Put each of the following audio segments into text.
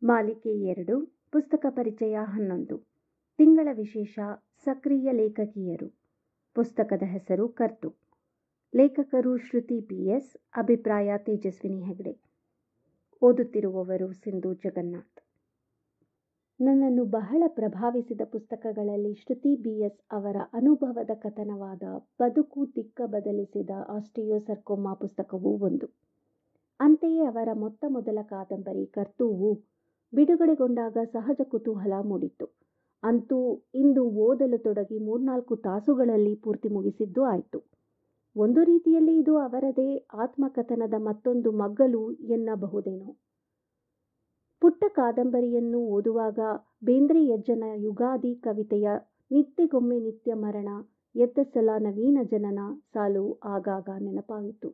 ಮಾಲಿಕೆ ಎರಡು ಪುಸ್ತಕ ಪರಿಚಯ ಹನ್ನೊಂದು ತಿಂಗಳ ವಿಶೇಷ ಸಕ್ರಿಯ ಲೇಖಕಿಯರು ಪುಸ್ತಕದ ಹೆಸರು ಕರ್ತು ಲೇಖಕರು ಶ್ರುತಿ ಪಿ ಎಸ್ ಅಭಿಪ್ರಾಯ ತೇಜಸ್ವಿನಿ ಹೆಗಡೆ ಓದುತ್ತಿರುವವರು ಸಿಂಧು ಜಗನ್ನಾಥ್ ನನ್ನನ್ನು ಬಹಳ ಪ್ರಭಾವಿಸಿದ ಪುಸ್ತಕಗಳಲ್ಲಿ ಶ್ರುತಿ ಬಿ ಎಸ್ ಅವರ ಅನುಭವದ ಕಥನವಾದ ಬದುಕು ದಿಕ್ಕ ಬದಲಿಸಿದ ಆಸ್ಟಿಯೋಸರ್ಕೋಮಾ ಪುಸ್ತಕವೂ ಒಂದು ಅಂತೆಯೇ ಅವರ ಮೊತ್ತ ಮೊದಲ ಕಾದಂಬರಿ ಕರ್ತೂವು ಬಿಡುಗಡೆಗೊಂಡಾಗ ಸಹಜ ಕುತೂಹಲ ಮೂಡಿತ್ತು ಅಂತೂ ಇಂದು ಓದಲು ತೊಡಗಿ ಮೂರ್ನಾಲ್ಕು ತಾಸುಗಳಲ್ಲಿ ಪೂರ್ತಿ ಮುಗಿಸಿದ್ದು ಆಯಿತು ಒಂದು ರೀತಿಯಲ್ಲಿ ಇದು ಅವರದೇ ಆತ್ಮಕಥನದ ಮತ್ತೊಂದು ಮಗ್ಗಲು ಎನ್ನಬಹುದೇನೋ ಪುಟ್ಟ ಕಾದಂಬರಿಯನ್ನು ಓದುವಾಗ ಬೇಂದ್ರೆಯಜ್ಜನ ಯುಗಾದಿ ಕವಿತೆಯ ನಿತ್ಯಗೊಮ್ಮೆ ನಿತ್ಯ ಮರಣ ಎದ್ದ ಸಲ ನವೀನ ಜನನ ಸಾಲು ಆಗಾಗ ನೆನಪಾಯಿತು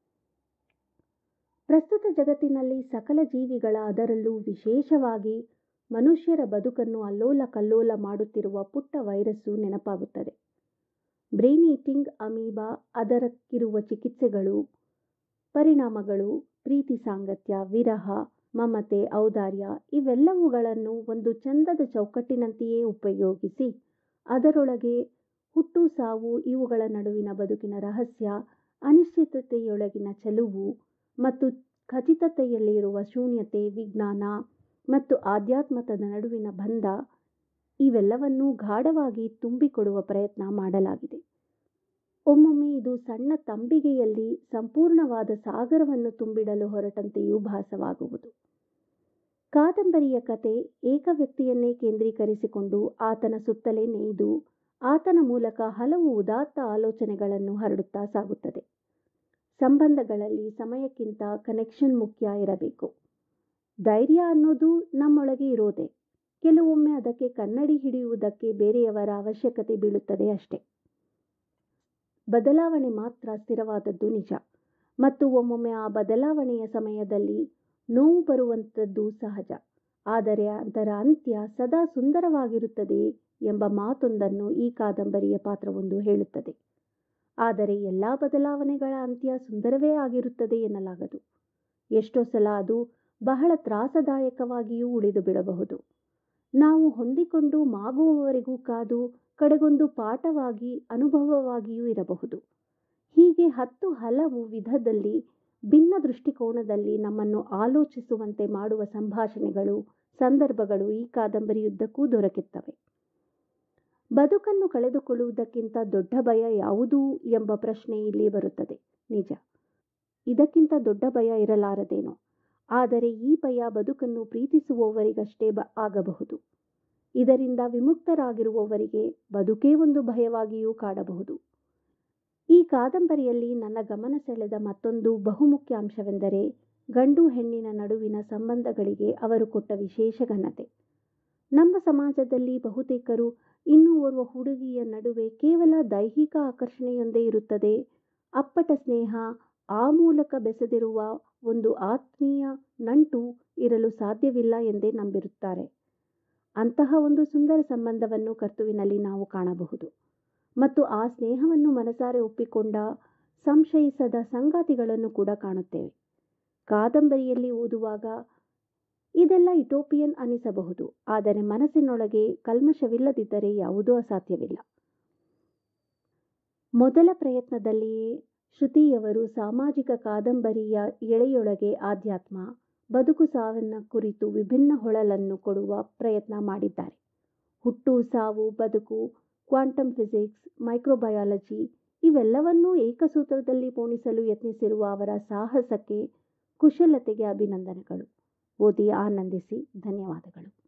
ಪ್ರಸ್ತುತ ಜಗತ್ತಿನಲ್ಲಿ ಸಕಲ ಜೀವಿಗಳ ಅದರಲ್ಲೂ ವಿಶೇಷವಾಗಿ ಮನುಷ್ಯರ ಬದುಕನ್ನು ಅಲ್ಲೋಲ ಕಲ್ಲೋಲ ಮಾಡುತ್ತಿರುವ ಪುಟ್ಟ ವೈರಸ್ಸು ನೆನಪಾಗುತ್ತದೆ ಬ್ರೈನ್ ಈಟಿಂಗ್ ಅಮೀಬಾ ಅದರಕ್ಕಿರುವ ಚಿಕಿತ್ಸೆಗಳು ಪರಿಣಾಮಗಳು ಪ್ರೀತಿ ಸಾಂಗತ್ಯ ವಿರಹ ಮಮತೆ ಔದಾರ್ಯ ಇವೆಲ್ಲವುಗಳನ್ನು ಒಂದು ಚಂದದ ಚೌಕಟ್ಟಿನಂತೆಯೇ ಉಪಯೋಗಿಸಿ ಅದರೊಳಗೆ ಹುಟ್ಟು ಸಾವು ಇವುಗಳ ನಡುವಿನ ಬದುಕಿನ ರಹಸ್ಯ ಅನಿಶ್ಚಿತತೆಯೊಳಗಿನ ಚೆಲುವು ಮತ್ತು ಖಚಿತತೆಯಲ್ಲಿರುವ ಶೂನ್ಯತೆ ವಿಜ್ಞಾನ ಮತ್ತು ಆಧ್ಯಾತ್ಮದ ನಡುವಿನ ಬಂಧ ಇವೆಲ್ಲವನ್ನೂ ಗಾಢವಾಗಿ ತುಂಬಿಕೊಡುವ ಪ್ರಯತ್ನ ಮಾಡಲಾಗಿದೆ ಒಮ್ಮೊಮ್ಮೆ ಇದು ಸಣ್ಣ ತಂಬಿಗೆಯಲ್ಲಿ ಸಂಪೂರ್ಣವಾದ ಸಾಗರವನ್ನು ತುಂಬಿಡಲು ಹೊರಟಂತೆಯೂ ಭಾಸವಾಗುವುದು ಕಾದಂಬರಿಯ ಕತೆ ಏಕ ವ್ಯಕ್ತಿಯನ್ನೇ ಕೇಂದ್ರೀಕರಿಸಿಕೊಂಡು ಆತನ ಸುತ್ತಲೇ ನೇಯ್ದು ಆತನ ಮೂಲಕ ಹಲವು ಉದಾತ್ತ ಆಲೋಚನೆಗಳನ್ನು ಹರಡುತ್ತಾ ಸಾಗುತ್ತದೆ ಸಂಬಂಧಗಳಲ್ಲಿ ಸಮಯಕ್ಕಿಂತ ಕನೆಕ್ಷನ್ ಮುಖ್ಯ ಇರಬೇಕು ಧೈರ್ಯ ಅನ್ನೋದು ನಮ್ಮೊಳಗೆ ಇರೋದೆ ಕೆಲವೊಮ್ಮೆ ಅದಕ್ಕೆ ಕನ್ನಡಿ ಹಿಡಿಯುವುದಕ್ಕೆ ಬೇರೆಯವರ ಅವಶ್ಯಕತೆ ಬೀಳುತ್ತದೆ ಅಷ್ಟೆ ಬದಲಾವಣೆ ಮಾತ್ರ ಸ್ಥಿರವಾದದ್ದು ನಿಜ ಮತ್ತು ಒಮ್ಮೊಮ್ಮೆ ಆ ಬದಲಾವಣೆಯ ಸಮಯದಲ್ಲಿ ನೋವು ಬರುವಂಥದ್ದು ಸಹಜ ಆದರೆ ಅದರ ಅಂತ್ಯ ಸದಾ ಸುಂದರವಾಗಿರುತ್ತದೆ ಎಂಬ ಮಾತೊಂದನ್ನು ಈ ಕಾದಂಬರಿಯ ಪಾತ್ರವೊಂದು ಹೇಳುತ್ತದೆ ಆದರೆ ಎಲ್ಲ ಬದಲಾವಣೆಗಳ ಅಂತ್ಯ ಸುಂದರವೇ ಆಗಿರುತ್ತದೆ ಎನ್ನಲಾಗದು ಎಷ್ಟೋ ಸಲ ಅದು ಬಹಳ ತ್ರಾಸದಾಯಕವಾಗಿಯೂ ಉಳಿದು ಬಿಡಬಹುದು ನಾವು ಹೊಂದಿಕೊಂಡು ಮಾಗುವವರೆಗೂ ಕಾದು ಕಡೆಗೊಂದು ಪಾಠವಾಗಿ ಅನುಭವವಾಗಿಯೂ ಇರಬಹುದು ಹೀಗೆ ಹತ್ತು ಹಲವು ವಿಧದಲ್ಲಿ ಭಿನ್ನ ದೃಷ್ಟಿಕೋನದಲ್ಲಿ ನಮ್ಮನ್ನು ಆಲೋಚಿಸುವಂತೆ ಮಾಡುವ ಸಂಭಾಷಣೆಗಳು ಸಂದರ್ಭಗಳು ಈ ಕಾದಂಬರಿಯುದ್ದಕ್ಕೂ ದೊರಕುತ್ತವೆ ಬದುಕನ್ನು ಕಳೆದುಕೊಳ್ಳುವುದಕ್ಕಿಂತ ದೊಡ್ಡ ಭಯ ಯಾವುದು ಎಂಬ ಪ್ರಶ್ನೆ ಇಲ್ಲಿ ಬರುತ್ತದೆ ನಿಜ ಇದಕ್ಕಿಂತ ದೊಡ್ಡ ಭಯ ಇರಲಾರದೇನೋ ಆದರೆ ಈ ಭಯ ಬದುಕನ್ನು ಪ್ರೀತಿಸುವವರಿಗಷ್ಟೇ ಬ ಆಗಬಹುದು ಇದರಿಂದ ವಿಮುಕ್ತರಾಗಿರುವವರಿಗೆ ಬದುಕೇ ಒಂದು ಭಯವಾಗಿಯೂ ಕಾಡಬಹುದು ಈ ಕಾದಂಬರಿಯಲ್ಲಿ ನನ್ನ ಗಮನ ಸೆಳೆದ ಮತ್ತೊಂದು ಬಹುಮುಖ್ಯ ಅಂಶವೆಂದರೆ ಗಂಡು ಹೆಣ್ಣಿನ ನಡುವಿನ ಸಂಬಂಧಗಳಿಗೆ ಅವರು ಕೊಟ್ಟ ವಿಶೇಷ ಘನತೆ ನಮ್ಮ ಸಮಾಜದಲ್ಲಿ ಬಹುತೇಕರು ಇನ್ನೂ ಓರ್ವ ಹುಡುಗಿಯ ನಡುವೆ ಕೇವಲ ದೈಹಿಕ ಆಕರ್ಷಣೆಯೊಂದೇ ಇರುತ್ತದೆ ಅಪ್ಪಟ ಸ್ನೇಹ ಆ ಮೂಲಕ ಬೆಸೆದಿರುವ ಒಂದು ಆತ್ಮೀಯ ನಂಟು ಇರಲು ಸಾಧ್ಯವಿಲ್ಲ ಎಂದೇ ನಂಬಿರುತ್ತಾರೆ ಅಂತಹ ಒಂದು ಸುಂದರ ಸಂಬಂಧವನ್ನು ಕರ್ತುವಿನಲ್ಲಿ ನಾವು ಕಾಣಬಹುದು ಮತ್ತು ಆ ಸ್ನೇಹವನ್ನು ಮನಸಾರೆ ಒಪ್ಪಿಕೊಂಡ ಸಂಶಯಿಸದ ಸಂಗಾತಿಗಳನ್ನು ಕೂಡ ಕಾಣುತ್ತೇವೆ ಕಾದಂಬರಿಯಲ್ಲಿ ಓದುವಾಗ ಇದೆಲ್ಲ ಇಟೋಪಿಯನ್ ಅನಿಸಬಹುದು ಆದರೆ ಮನಸ್ಸಿನೊಳಗೆ ಕಲ್ಮಶವಿಲ್ಲದಿದ್ದರೆ ಯಾವುದೂ ಅಸಾಧ್ಯವಿಲ್ಲ ಮೊದಲ ಪ್ರಯತ್ನದಲ್ಲಿಯೇ ಶ್ರುತಿಯವರು ಸಾಮಾಜಿಕ ಕಾದಂಬರಿಯ ಎಳೆಯೊಳಗೆ ಆಧ್ಯಾತ್ಮ ಬದುಕು ಸಾವಿನ ಕುರಿತು ವಿಭಿನ್ನ ಹೊಳಲನ್ನು ಕೊಡುವ ಪ್ರಯತ್ನ ಮಾಡಿದ್ದಾರೆ ಹುಟ್ಟು ಸಾವು ಬದುಕು ಕ್ವಾಂಟಮ್ ಫಿಸಿಕ್ಸ್ ಮೈಕ್ರೋಬಯಾಲಜಿ ಇವೆಲ್ಲವನ್ನೂ ಏಕಸೂತ್ರದಲ್ಲಿ ಪೋಣಿಸಲು ಯತ್ನಿಸಿರುವ ಅವರ ಸಾಹಸಕ್ಕೆ ಕುಶಲತೆಗೆ ಅಭಿನಂದನೆಗಳು ಓದಿ ಆನಂದಿಸಿ ಧನ್ಯವಾದಗಳು